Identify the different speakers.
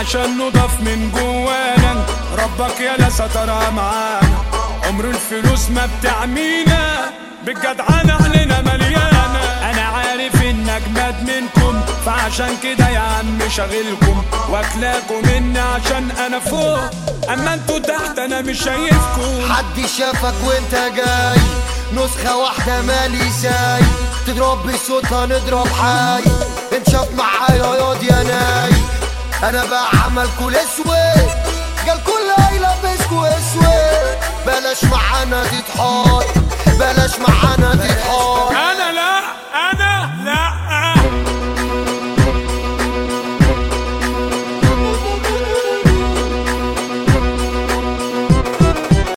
Speaker 1: عشان نضاف من جوانا ربك يا سترها معانا عمر الفلوس ما بتعمينا بالجدعانة علينا مليانة انا عارف ان اجمد منكم فعشان كده يا عم شغلكم واكلاكم مني عشان انا فوق اما انتوا تحت انا مش شايفكم
Speaker 2: حد شافك وانت جاي نسخة واحدة مالي ساي تضرب بصوتها نضرب حي انشف معايا ياض يا ناي انا بعمل كل اسود قال كل هيلبسكوا اسود بلاش معانا تتحط